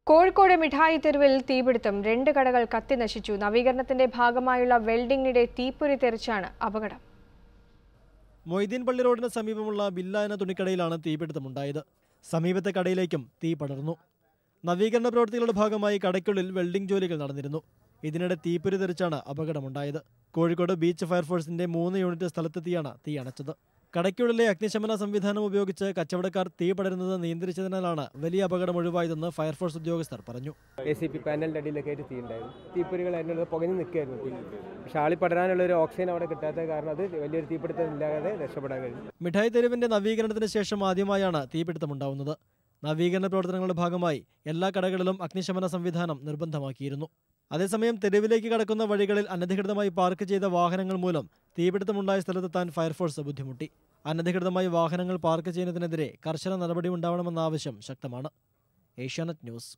കോഴിക്കോട് മിഠായി തെരുവിൽ തീപിടുത്തം രണ്ട് കടകൾ കത്തി നശിച്ചു നവീകരണത്തിന്റെ ഭാഗമായുള്ള വെൽഡിംഗിനിടെ തീപ്പൊരി തെറിച്ചാണ് അപകടം മൊയ്തീൻ പള്ളി റോഡിന് സമീപമുള്ള ബില്ല എന്ന തുണിക്കടയിലാണ് തീപിടുത്തമുണ്ടായത് സമീപത്തെ കടയിലേക്കും തീ പടർന്നു നവീകരണ പ്രവൃത്തികളുടെ ഭാഗമായി കടയ്ക്കുള്ളിൽ വെൽഡിംഗ് ജോലികൾ നടന്നിരുന്നു ഇതിനിടെ തീപ്പൊരി തെറിച്ചാണ് അപകടമുണ്ടായത് കോഴിക്കോട് ബീച്ച് ഫയർഫോഴ്സിന്റെ മൂന്ന് യൂണിറ്റ് സ്ഥലത്തെത്തിയാണ് തീ അണച്ചത് കടയ്ക്കുള്ളിലെ അഗ്നിശമന സംവിധാനം ഉപയോഗിച്ച് കച്ചവടക്കാർ തീ പടരുന്നത് നിയന്ത്രിച്ചതിനാലാണ് വലിയ അപകടം ഒഴിവായതെന്ന് ഫയർഫോഴ്സ് ഉദ്യോഗസ്ഥർ പറഞ്ഞു എ സി പി പാനലിൻ്റെ അടിയിലൊക്കെ ആയിട്ട് തീ ഉണ്ടായിരുന്നു തീപ്പൊരികൾ അതിനുള്ളത് പുകഞ്ഞ് നിൽക്കുകയായിരുന്നു തീ പക്ഷെ ആളി പടരാനുള്ള ഒരു ഓക്സിജൻ അവിടെ കിട്ടാത്ത കാരണം അത് വലിയൊരു തീപിടുത്തം ഇല്ലാതെ രക്ഷപ്പെടാൻ കഴിഞ്ഞു മിഠായി തെരുവിന്റെ നവീകരണത്തിന് ശേഷം ആദ്യമായാണ് തീപിടുത്തമുണ്ടാവുന്നത് നവീകരണ പ്രവർത്തനങ്ങളുടെ ഭാഗമായി എല്ലാ കടകളിലും അഗ്നിശമന സംവിധാനം നിർബന്ധമാക്കിയിരുന്നു അതേസമയം തെരുവിലേക്ക് കടക്കുന്ന വഴികളിൽ അനധികൃതമായി പാർക്ക് ചെയ്ത വാഹനങ്ങൾ മൂലം തീപിടുത്തമുണ്ടായ സ്ഥലത്തെത്താൻ ഫയർഫോഴ്സ് ബുദ്ധിമുട്ടി അനധികൃതമായി വാഹനങ്ങൾ പാർക്ക് ചെയ്യുന്നതിനെതിരെ കർശന നടപടി ഉണ്ടാവണമെന്ന ആവശ്യം ശക്തമാണ് ഏഷ്യാനെറ്റ് ന്യൂസ്